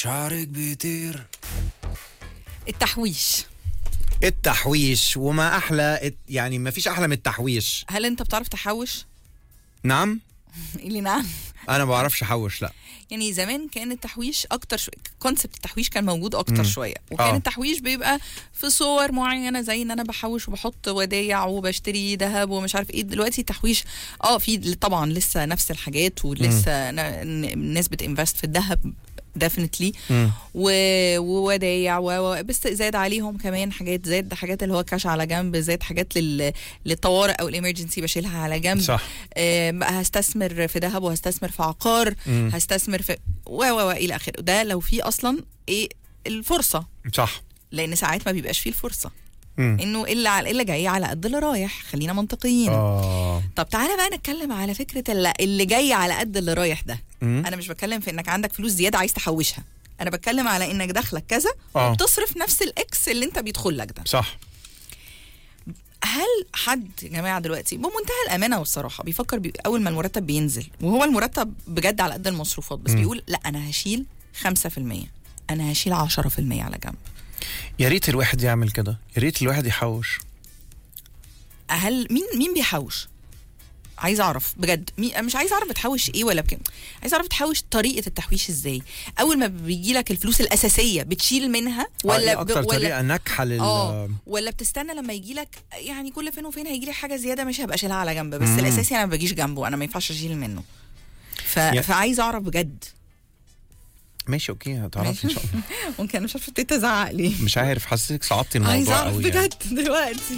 شعرك بيطير التحويش التحويش وما احلى الت- يعني ما فيش احلى من التحويش هل انت بتعرف تحوش نعم اللي نعم انا ما بعرفش احوش لا يعني زمان كان التحويش اكتر شويه كونسبت التحويش كان موجود اكتر مم. شويه وكان آه. التحويش بيبقى في صور معينه زي ان انا بحوش وبحط ودايع وبشتري ذهب ومش عارف ايه دلوقتي التحويش اه في طبعا لسه نفس الحاجات ولسه ن- ن- الناس بتنفست في الذهب ديفنتلي مم. و- وودايع و... و- بس زاد عليهم كمان حاجات زاد حاجات اللي هو كاش على جنب زاد حاجات لل... للطوارئ او الامرجنسي بشيلها على جنب صح آه، بقى هستثمر في ذهب وهستثمر في عقار مم. هستثمر في و و و الى اخره ده لو في اصلا ايه الفرصه صح لان ساعات ما بيبقاش فيه الفرصه مم. انه الا على اللي جاي على قد اللي رايح خلينا منطقيين اه طب تعالى بقى نتكلم على فكره اللي, اللي جاي على قد اللي رايح ده مم. انا مش بتكلم في انك عندك فلوس زياده عايز تحوشها انا بتكلم على انك دخلك كذا آه. وبتصرف نفس الاكس اللي انت بيدخل لك ده صح هل حد يا جماعه دلوقتي بمنتهى الامانه والصراحه بيفكر بي اول ما المرتب بينزل وهو المرتب بجد على قد المصروفات بس مم. بيقول لا انا هشيل 5% انا هشيل 10% على جنب يا ريت الواحد يعمل كده يا ريت الواحد يحوش هل مين مين بيحوش عايز اعرف بجد مين مش عايز اعرف بتحوش ايه ولا بكام عايز اعرف بتحوش طريقه التحويش ازاي اول ما بيجي لك الفلوس الاساسيه بتشيل منها ولا ولا اكتر ب... ولا طريقه ناجحه لل اه ولا بتستنى لما يجي لك يعني كل فين وفين هيجي لي حاجه زياده مش هبقى اشيلها على جنب بس مم. الاساسي انا ما بجيش جنبه انا ما ينفعش اشيل منه ف... يا- فعايز اعرف بجد ماشي اوكي هتعرفي ان شاء الله ممكن انا مش عارفه ابتديت ازعق ليه مش عارف حاسسك صعبتي عايز الموضوع اعرف قوي يعني. بجد دلوقتي